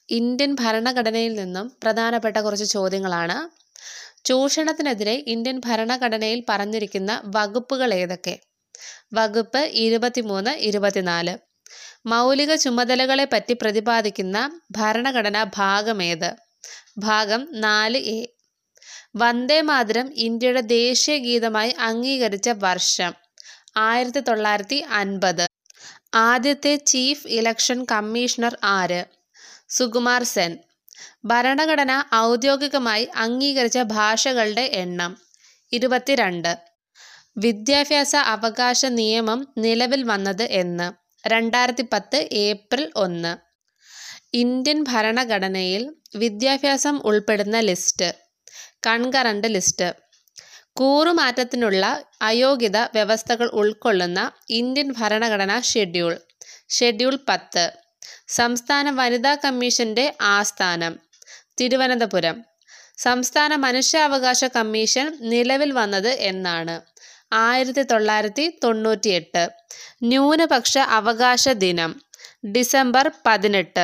Indian ഭരണഘടനയിൽ നിന്നും പ്രധാനപ്പെട്ട കുറച്ച് ചോദ്യങ്ങളാണ് ചൂഷണത്തിനെതിരെ ഇന്ത്യൻ ഭരണഘടനയിൽ പറഞ്ഞിരിക്കുന്ന വകുപ്പുകൾ ഏതൊക്കെ വകുപ്പ് ഇരുപത്തിമൂന്ന് ഇരുപത്തിനാല് മൗലിക ചുമതലകളെ പറ്റി പ്രതിപാദിക്കുന്ന ഭരണഘടനാ ഭാഗമേത് ഭാഗം നാല് എ വന്ദേ മാതരം ഇന്ത്യയുടെ ദേശീയ ഗീതമായി അംഗീകരിച്ച വർഷം ആയിരത്തി തൊള്ളായിരത്തി അൻപത് ആദ്യത്തെ ചീഫ് ഇലക്ഷൻ കമ്മീഷണർ ആര് സുകുമാർ സെൻ ഭരണഘടന ഔദ്യോഗികമായി അംഗീകരിച്ച ഭാഷകളുടെ എണ്ണം ഇരുപത്തിരണ്ട് വിദ്യാഭ്യാസ അവകാശ നിയമം നിലവിൽ വന്നത് എന്ന് രണ്ടായിരത്തി പത്ത് ഏപ്രിൽ ഒന്ന് ഇന്ത്യൻ ഭരണഘടനയിൽ വിദ്യാഭ്യാസം ഉൾപ്പെടുന്ന ലിസ്റ്റ് കൺകറന്റ് ലിസ്റ്റ് കൂറുമാറ്റത്തിനുള്ള അയോഗ്യത വ്യവസ്ഥകൾ ഉൾക്കൊള്ളുന്ന ഇന്ത്യൻ ഭരണഘടനാ ഷെഡ്യൂൾ ഷെഡ്യൂൾ പത്ത് സംസ്ഥാന വനിതാ കമ്മീഷന്റെ ആസ്ഥാനം തിരുവനന്തപുരം സംസ്ഥാന മനുഷ്യാവകാശ കമ്മീഷൻ നിലവിൽ വന്നത് എന്നാണ് ആയിരത്തി തൊള്ളായിരത്തി തൊണ്ണൂറ്റിയെട്ട് ന്യൂനപക്ഷ അവകാശ ദിനം ഡിസംബർ പതിനെട്ട്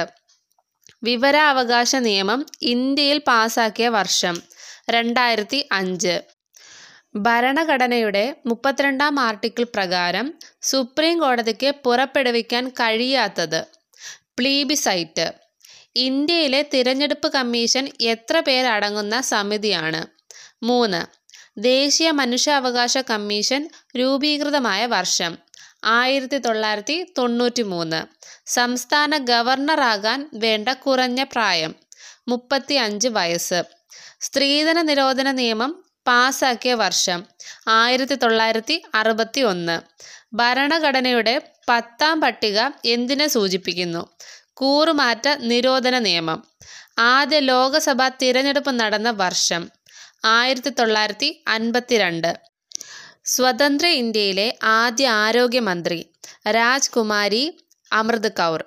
വിവരാവകാശ നിയമം ഇന്ത്യയിൽ പാസാക്കിയ വർഷം രണ്ടായിരത്തി അഞ്ച് ഭരണഘടനയുടെ മുപ്പത്തിരണ്ടാം ആർട്ടിക്കിൾ പ്രകാരം സുപ്രീം കോടതിക്ക് പുറപ്പെടുവിക്കാൻ കഴിയാത്തത് പ്ലീബിസൈറ്റ് ഇന്ത്യയിലെ തിരഞ്ഞെടുപ്പ് കമ്മീഷൻ എത്ര പേരടങ്ങുന്ന സമിതിയാണ് മൂന്ന് ദേശീയ മനുഷ്യാവകാശ കമ്മീഷൻ രൂപീകൃതമായ വർഷം ആയിരത്തി തൊള്ളായിരത്തി തൊണ്ണൂറ്റി മൂന്ന് സംസ്ഥാന ഗവർണറാകാൻ വേണ്ട കുറഞ്ഞ പ്രായം മുപ്പത്തി അഞ്ച് വയസ്സ് സ്ത്രീധന നിരോധന നിയമം പാസാക്കിയ വർഷം ആയിരത്തി തൊള്ളായിരത്തി അറുപത്തി ഒന്ന് ഭരണഘടനയുടെ പത്താം പട്ടിക എന്തിനെ സൂചിപ്പിക്കുന്നു കൂറുമാറ്റ നിരോധന നിയമം ആദ്യ ലോകസഭാ തിരഞ്ഞെടുപ്പ് നടന്ന വർഷം ആയിരത്തി തൊള്ളായിരത്തി അൻപത്തിരണ്ട് സ്വതന്ത്ര ഇന്ത്യയിലെ ആദ്യ ആരോഗ്യമന്ത്രി രാജ്കുമാരി അമൃത് കൗർ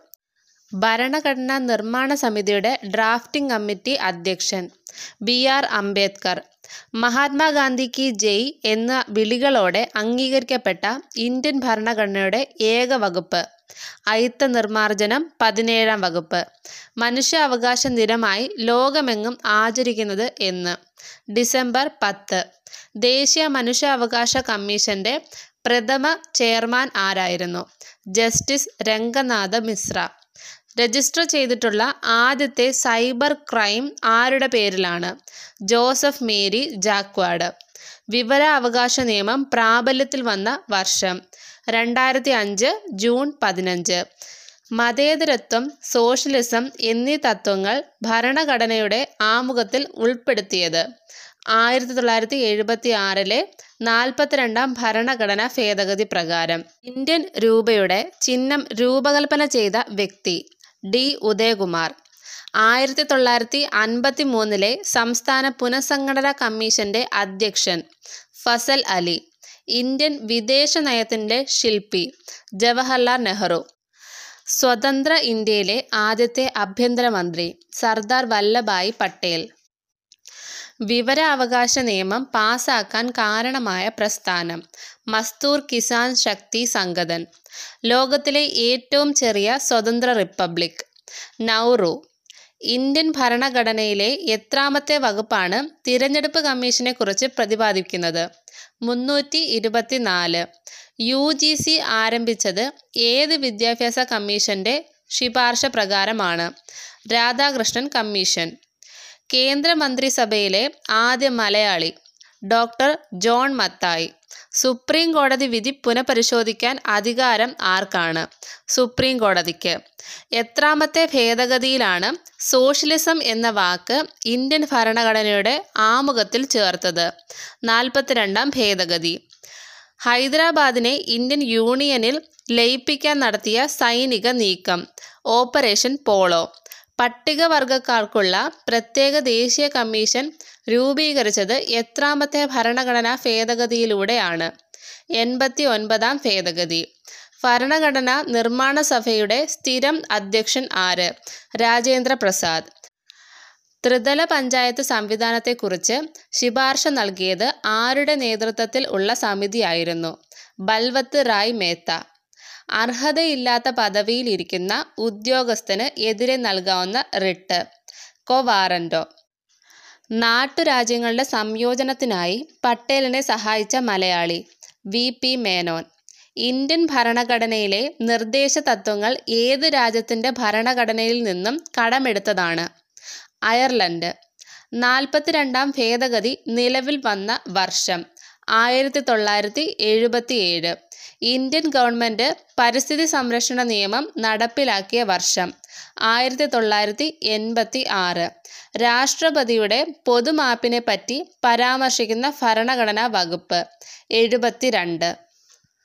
ഭരണഘടനാ നിർമ്മാണ സമിതിയുടെ ഡ്രാഫ്റ്റിംഗ് കമ്മിറ്റി അധ്യക്ഷൻ ബി ആർ അംബേദ്കർ മഹാത്മാഗാന്ധി കി ജയ് എന്ന വിളികളോടെ അംഗീകരിക്കപ്പെട്ട ഇന്ത്യൻ ഭരണഘടനയുടെ ഏക വകുപ്പ് അയിത്ത നിർമാർജനം പതിനേഴാം വകുപ്പ് മനുഷ്യാവകാശ ദിനമായി ലോകമെങ്ങും ആചരിക്കുന്നത് എന്ന് ഡിസംബർ പത്ത് ദേശീയ മനുഷ്യാവകാശ കമ്മീഷന്റെ പ്രഥമ ചെയർമാൻ ആരായിരുന്നു ജസ്റ്റിസ് രംഗനാഥ മിശ്ര രജിസ്റ്റർ ചെയ്തിട്ടുള്ള ആദ്യത്തെ സൈബർ ക്രൈം ആരുടെ പേരിലാണ് ജോസഫ് മേരി ജാക്വാഡ് വിവരാവകാശ നിയമം പ്രാബല്യത്തിൽ വന്ന വർഷം രണ്ടായിരത്തി അഞ്ച് ജൂൺ പതിനഞ്ച് മതേതരത്വം സോഷ്യലിസം എന്നീ തത്വങ്ങൾ ഭരണഘടനയുടെ ആമുഖത്തിൽ ഉൾപ്പെടുത്തിയത് ആയിരത്തി തൊള്ളായിരത്തി എഴുപത്തി ആറിലെ നാൽപ്പത്തിരണ്ടാം ഭരണഘടനാ ഭേദഗതി പ്രകാരം ഇന്ത്യൻ രൂപയുടെ ചിഹ്നം രൂപകൽപ്പന ചെയ്ത വ്യക്തി ഡി ഉദയകുമാർ ആയിരത്തി തൊള്ളായിരത്തി അൻപത്തി മൂന്നിലെ സംസ്ഥാന പുനഃസംഘടനാ കമ്മീഷന്റെ അധ്യക്ഷൻ ഫസൽ അലി ഇന്ത്യൻ വിദേശ നയത്തിന്റെ ശില്പി ജവഹർലാൽ നെഹ്റു സ്വതന്ത്ര ഇന്ത്യയിലെ ആദ്യത്തെ ആഭ്യന്തരമന്ത്രി സർദാർ വല്ലഭായ് പട്ടേൽ വിവരാവകാശ നിയമം പാസാക്കാൻ കാരണമായ പ്രസ്ഥാനം മസ്തൂർ കിസാൻ ശക്തി സംഗതൻ ലോകത്തിലെ ഏറ്റവും ചെറിയ സ്വതന്ത്ര റിപ്പബ്ലിക് നൗറു ഇന്ത്യൻ ഭരണഘടനയിലെ എത്രാമത്തെ വകുപ്പാണ് തിരഞ്ഞെടുപ്പ് കമ്മീഷനെ കുറിച്ച് പ്രതിപാദിക്കുന്നത് മുന്നൂറ്റി ഇരുപത്തിനാല് യു ജി സി ആരംഭിച്ചത് ഏത് വിദ്യാഭ്യാസ കമ്മീഷന്റെ ശിപാർശ പ്രകാരമാണ് രാധാകൃഷ്ണൻ കമ്മീഷൻ കേന്ദ്രമന്ത്രിസഭയിലെ ആദ്യ Malayali doctor John Mathai supreme കോടതി വിധി പുനഃപരിശോധിക്കാൻ അധികാരം ആർക്കാണ് സുപ്രീം കോടതിക്ക് എത്രാമത്തെ ഭേദഗതിയിലാണ് സോഷ്യലിസം എന്ന വാക്ക് ഇന്ത്യൻ ഭരണഘടനയുടെ ആമുഖത്തിൽ ചേർത്തത് നാൽപ്പത്തിരണ്ടാം ഭേദഗതി ഹൈദരാബാദിനെ ഇന്ത്യൻ യൂണിയനിൽ ലയിപ്പിക്കാൻ നടത്തിയ സൈനിക നീക്കം ഓപ്പറേഷൻ പോളോ പട്ടികവർഗക്കാർക്കുള്ള പ്രത്യേക ദേശീയ കമ്മീഷൻ രൂപീകരിച്ചത് എത്രാമത്തെ ഭരണഘടനാ ഭേദഗതിയിലൂടെയാണ് എൺപത്തി ഒൻപതാം ഭേദഗതി ഭരണഘടനാ നിർമ്മാണ സഭയുടെ സ്ഥിരം അധ്യക്ഷൻ ആര് രാജേന്ദ്ര പ്രസാദ് ത്രിതല പഞ്ചായത്ത് സംവിധാനത്തെക്കുറിച്ച് ശിപാർശ നൽകിയത് ആരുടെ നേതൃത്വത്തിൽ ഉള്ള സമിതിയായിരുന്നു ബൽവത്ത് റായ് മേത്ത അർഹതയില്ലാത്ത പദവിയിലിരിക്കുന്ന ഉദ്യോഗസ്ഥന് എതിരെ നൽകാവുന്ന റിട്ട് കൊവാറന്റോ നാട്ടുരാജ്യങ്ങളുടെ സംയോജനത്തിനായി പട്ടേലിനെ സഹായിച്ച Malayali V P Menon Indian ഭരണഘടനയിലെ നിർദ്ദേശ തത്വങ്ങൾ ഏത് രാജ്യത്തിൻ്റെ ഭരണഘടനയിൽ നിന്നും കടമെടുത്തതാണ് അയർലൻഡ് നാൽപ്പത്തിരണ്ടാം ഭേദഗതി നിലവിൽ വന്ന വർഷം ആയിരത്തി തൊള്ളായിരത്തി എഴുപത്തി ഏഴ് ഇന്ത്യൻ ഗവൺമെൻറ് പരിസ്ഥിതി സംരക്ഷണ നിയമം നടപ്പിലാക്കിയ വർഷം ആയിരത്തി തൊള്ളായിരത്തി എൺപത്തി ആറ് രാഷ്ട്രപതിയുടെ പൊതുമാപ്പിനെ പറ്റി പരാമർശിക്കുന്ന ഭരണഘടനാ വകുപ്പ് എഴുപത്തിരണ്ട്